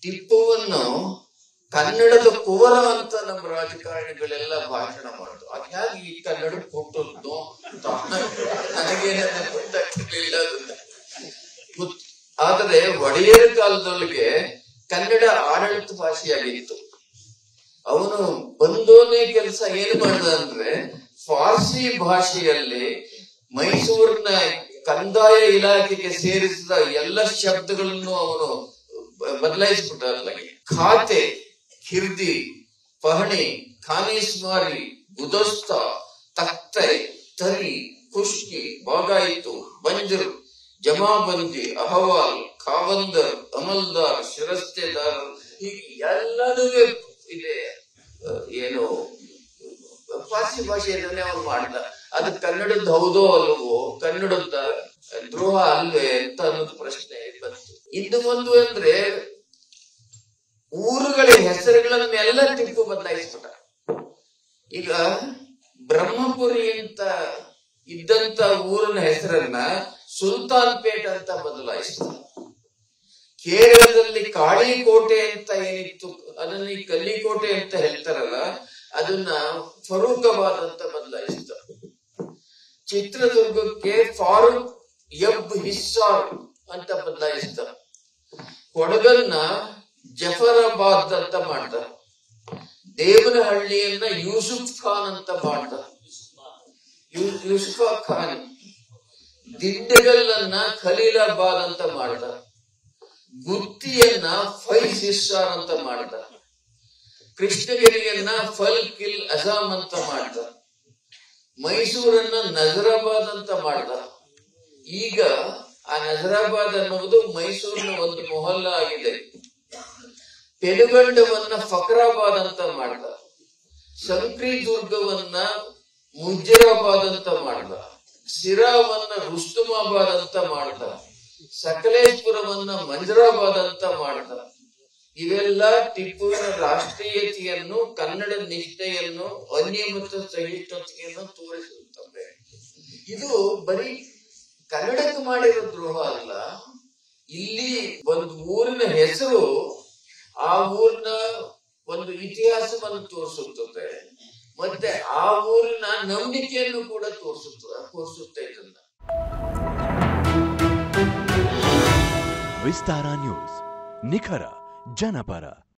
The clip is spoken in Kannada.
ಟಿಪ್ಪುವನ್ನು ಕನ್ನಡದ ಕುವರ ಅಂತ ನಮ್ಮ ರಾಜಕಾರಣಿಗಳೆಲ್ಲ ಭಾಷಣ ಮಾಡಿದ್ರು ಅದ್ಯಾಕೆ ಈ ಕನ್ನಡ ಕೊಟ್ಟದ್ದು ಅಂತ ನನಗೇನ ಗೊತ್ತಾಗ್ತಿರ್ಲಿಲ್ಲ ಅದನ್ನ ಗೊತ್- ಆದರೆ ಒಡೆಯರ ಕಾಲದೊಳಗೆ ಕನ್ನಡ ಆಡಳಿತ ಭಾಷೆಯಾಗಿತ್ತು ಅವನು ಬಂದೋನೇ ಕೆಲಸ ಏನ್ ಮಾಡ್ದ ಅಂದ್ರೆ ಫಾರ್ಸಿ ಭಾಷೆಯಲ್ಲಿ ಮೈಸೂರಿನ ಕಂದಾಯ ಇಲಾಖೆಗೆ ಸೇರಿಸಿದ ಎಲ್ಲ ಶಬ್ದಗಳನ್ನು ಅವನು ಬದಲಾಯಿಸ್ಬಿಟ್ಟ ಅದ್ರಾಗೆ. ಖಾತೆ ಕಿರ್ದಿ ಪಹಣಿ ಖಾನಿಸ್ಮಾರಿ ಗುದಸ್ತ ತಖ್ತೆ ತರಿ ಖುಷ್ಕಿ ಬಾಗಾಯಿತು ಬಂಜರ್ ಜಮಾಬಂದಿ ಅಹವಾಲ್ ಖಾವಂದರ್ ಅಮಲ್ದಾರ್ ಶಿರಸ್ತೆದಾರ್ ಹೀಗೆ ಎಲ್ಲನೂ ಇದೆ ಅಹ್, ಏನು ಫಾರ್ಸಿ ಭಾಷೆಯನ್ನೇ ಅವನು ಮಾಡ್ದ ಅದು ಕನ್ನಡದ ಹೌದೋ ಅಲ್ವೋ ಕನ್ನಡದ ದ್ರೋಹ ಅಲ್ವೇ ಅಂತ ಅನ್ನೋದು ಪ್ರಶ್ನೆ ಬಂತು ಇನ್ನು ಒಂದು ಅಂದ್ರೆ ಊರುಗಳ ಹೆಸರುಗಳನ್ನೆಲ್ಲ ಟಿಪ್ಪು ಬದಲಾಯಿಸ್ಬಿಟ್ಟ ಈಗ ಬ್ರಹ್ಮಪುರಿ ಅಂತ ಇದ್ದಂತ ಊರಿನ ಹೆಸರನ್ನ ಸುಲ್ತಾನ್ ಪೇಟ್ ಅಂತ ಬದಲಾಯಿಸಿದ ಕೇರಳದಲ್ಲಿ ಕಾಳಿಕೋಟೆ ಅಂತ ಏನಿತ್ತು ಅದನ್ನ ಈ ಕಲ್ಲಿಕೋಟೆ ಅಂತ ಹೇಳ್ತಾರಲ್ಲ ಅದನ್ನ ಫರೂಕಾಬಾದ್ ಅಂತ ಬದಲಾಯಿಸಿದ ಚಿತ್ರದುರ್ಗಕ್ಕೆ ಫಾರೂಕ್ ಯಬ್ ಹಿಸ್ಸಾರ್ ಅಂತ ಬದಲಾಯಿಸಿದ ಕೊಡಗನ್ನ ಜಫರಾಬಾದ್ ಅಂತ ಮಾಡ್ದ ದೇವನಹಳ್ಳಿಯನ್ನ ಯೂಸುಫ್ ಖಾನ್ ಅಂತ ಮಾಡ್ದ ಯೂ- ಯೂಸುಫಾ ಖಾನ್ ದಿಡ್ಡಗಲ್ಲನ್ನ ಖಲೀಲಾಬಾದ್ ಅಂತ ಮಾಡ್ದ ಗುತ್ತಿಯನ್ನ ಫೈಜ್ ಹಿಸ್ಸಾರ್ ಅಂತ ಮಾಡ್ದ ಕೃಷ್ಣಗಿರಿಯನ್ನ ಫಲ್ ಕಿಲ್ ಅಜಾಮ್ ಅಂತ ಮಾಡ್ದ ಮೈಸೂರನ್ನ ನಜರಾಬಾದ್ ಅಂತ ಮಾಡ್ದ ಈಗ ಆ ನಜರಾಬಾದ್ ಅನ್ನುವುದು ಮೈಸೂರಿನ ಒಂದು ಮೊಹಲ್ಲ ಆಗಿದೆ ಪೆನುಗಂಡವನ್ನ ಫಕ್ರಾಬಾದ್ ಅಂತ ಮಾಡ್ದ ಸಂಕ್ರಿ ದುರ್ಗವನ್ನ ಮುಜ್ಜರಾಬಾದ್ ಅಂತ ಮಾಡ್ದ ಸಿರಾವನ್ನ ರುಸ್ತುಮಾಬಾದ್ ಅಂತ ಮಾಡ್ದ ಸಕಲೇಶ್ಪುರವನ್ನ ಮಂಜರಾಬಾದ್ ಅಂತ ಮಾಡ್ದ ಇವೆಲ್ಲ ಟಿಪ್ಪುವಿನ ರಾಷ್ಟ್ರೀಯತೆಯನ್ನು ಕನ್ನಡ ನಿಷ್ಠೆಯನ್ನು ಅನ್ಯಮತ ಸಹಿಷ್ಣುತೆಯನ್ನು ತೋರಿಸುತ್ತವೆ ಇದು ಬರೀ ಕನ್ನಡಕ್ಕೆ ಮಾಡಿರೋ ದ್ರೋಹ ಅಲ್ಲ ಇಲ್ಲಿ ಒಂದು ಊರಿನ ಹೆಸರು ಆ ಊರಿನ ಒಂದು ಇತಿಹಾಸವನ್ನು ತೋರಿಸುತ್ತದೆ ಮತ್ತೆ ಆ ಊರಿನ ನಂಬಿಕೆಯನ್ನು ಕೂಡ ತೋರಿಸುತ್ತದೆ ತೋರಿಸುತ್ತೆ ಇದನ್ನ ವಿಸ್ತಾರ ನ್ಯೂಸ್ ನಿಖರ ಜನಪರ